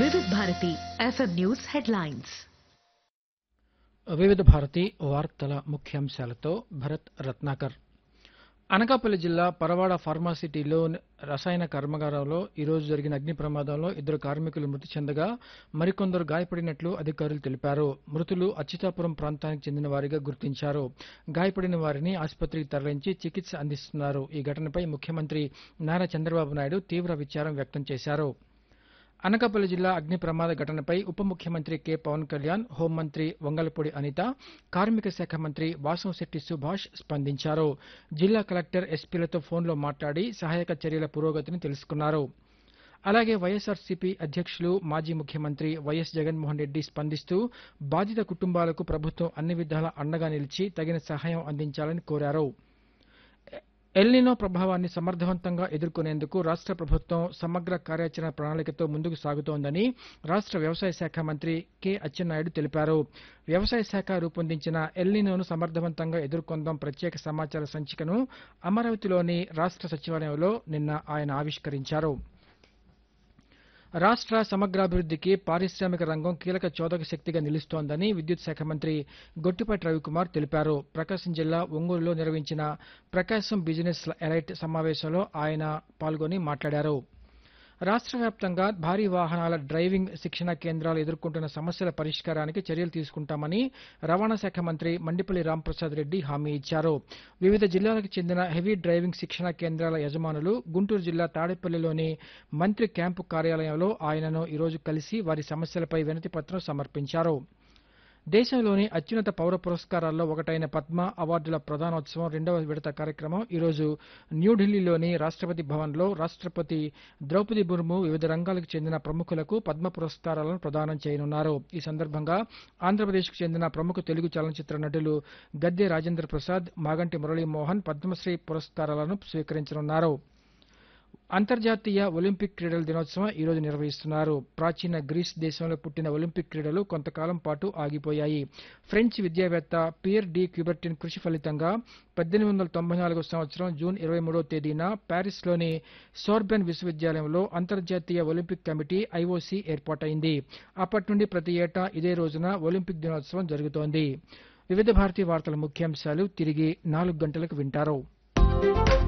వివిధ Bharati FM news headlines వివిధ భారతి వార్తల ముఖ్యాంశాలతో భరత్ రత్నాకర్ అనకాపల్లి జిల్లా పరవాడ ఫార్మాసిటీలో రసాయన కర్మాగారంలో ఈరోజు జరిగిన అగ్ని ప్రమాదంలో ఇద్దరు కార్మికులు మృతి చెందగా మరికొందరు గాయపడినట్లు అధికారులు తెలిపారు మృతులు అచ్యుతాపురం ప్రాంతానికి చెందిన వారిగా గుర్తించారు గాయపడిన వారిని ఆసుపత్రికి తరలించి చికిత్స అందిస్తున్నారు ఈ ఘటనపై ముఖ్యమంత్రి నారా చంద్రబాబు నాయుడు తీవ్ర విచారం వ్యక్తం చేశారు అనకాపల్లి జిల్లా అగ్ని ప్రమాద ఘటనపై ఉప ముఖ్యమంత్రి కె పవన్ కళ్యాణ్ హోంమంత్రి వంగలపూడి అనిత కార్మిక శాఖ మంత్రి వాసంశెట్టి సుభాష్ స్పందించారు జిల్లా కలెక్టర్ ఎస్పీలతో ఫోన్లో మాట్లాడి సహాయక చర్యల పురోగతిని తెలుసుకున్నారు అలాగే వైఎస్ఆర్సీపీ అధ్యక్షులు మాజీ ముఖ్యమంత్రి వైఎస్ జగన్మోహన్ రెడ్డి స్పందిస్తూ బాధిత కుటుంబాలకు ప్రభుత్వం అన్ని విధాల అండగా నిలిచి తగిన సహాయం అందించాలని కోరారు ఎల్నినో ప్రభావాన్ని సమర్థవంతంగా ఎదుర్కొనేందుకు రాష్ట్ర ప్రభుత్వం సమగ్ర కార్యాచరణ ప్రణాళికతో ముందుకు సాగుతోందని రాష్ట్ర వ్యవసాయ శాఖ మంత్రి కె అచ్చెన్నాయుడు తెలిపారు వ్యవసాయ శాఖ రూపొందించిన ఎల్నినోను సమర్థవంతంగా ఎదుర్కొందాం ప్రత్యేక సమాచార సంచికను అమరావతిలోని రాష్ట్ర సచివాలయంలో నిన్న ఆయన ఆవిష్కరించారు రాష్ట్ర సమగ్రాభివృద్ధికి పారిశ్రామిక రంగం కీలక చోదక శక్తిగా నిలుస్తోందని విద్యుత్ శాఖ మంత్రి గొట్టిపాటి రవికుమార్ తెలిపారు ప్రకాశం జిల్లా ఒంగోలులో నిర్వహించిన ప్రకాశం బిజినెస్ ఎలైట్ సమావేశంలో ఆయన పాల్గొని మాట్లాడారు రాష్ట్ర వ్యాప్తంగా భారీ వాహనాల డ్రైవింగ్ శిక్షణ కేంద్రాలు ఎదుర్కొంటున్న సమస్యల పరిష్కారానికి చర్యలు తీసుకుంటామని రవాణా శాఖ మంత్రి మండిపల్లి రాంప్రసాద్ రెడ్డి హామీ ఇచ్చారు వివిధ జిల్లాలకు చెందిన హెవీ డ్రైవింగ్ శిక్షణ కేంద్రాల యజమానులు గుంటూరు జిల్లా తాడేపల్లిలోని మంత్రి క్యాంపు కార్యాలయంలో ఆయనను ఈరోజు కలిసి వారి సమస్యలపై వినతి పత్రం సమర్పించారు దేశంలోని అత్యున్నత పౌర పురస్కారాల్లో ఒకటైన పద్మ అవార్డుల ప్రధానోత్సవం రెండవ విడత కార్యక్రమం ఈరోజు న్యూఢిల్లీలోని రాష్ట్రపతి భవన్లో రాష్ట్రపతి ద్రౌపది ముర్ము వివిధ రంగాలకు చెందిన ప్రముఖులకు పద్మ పురస్కారాలను ప్రదానం చేయనున్నారు ఈ సందర్భంగా ఆంధ్రప్రదేశ్కు చెందిన ప్రముఖ తెలుగు చలనచిత్ర నటులు గద్దె రాజేంద్ర ప్రసాద్ మాగంటి మురళీమోహన్ పద్మశ్రీ పురస్కారాలను స్వీకరించనున్నారు అంతర్జాతీయ ఒలింపిక్ క్రీడల దినోత్సవం ఈ రోజు నిర్వహిస్తున్నారు ప్రాచీన గ్రీస్ దేశంలో పుట్టిన ఒలింపిక్ క్రీడలు కొంతకాలం పాటు ఆగిపోయాయి ఫ్రెంచ్ విద్యావేత్త పియర్ డి క్యూబర్టిన్ కృషి ఫలితంగా పద్దెనిమిది వందల తొంభై నాలుగో సంవత్సరం జూన్ ఇరవై మూడో తేదీన ప్యారిస్లోని సోర్బెన్ విశ్వవిద్యాలయంలో అంతర్జాతీయ ఒలింపిక్ కమిటీ ఐఓసీ ఏర్పాటైంది అప్పటి నుండి ప్రతి ఏటా ఇదే రోజున ఒలింపిక్ దినోత్సవం జరుగుతోంది వివిధ భారతీయ వార్తల ముఖ్యాంశాలు తిరిగి నాలుగు గంటలకు వింటారు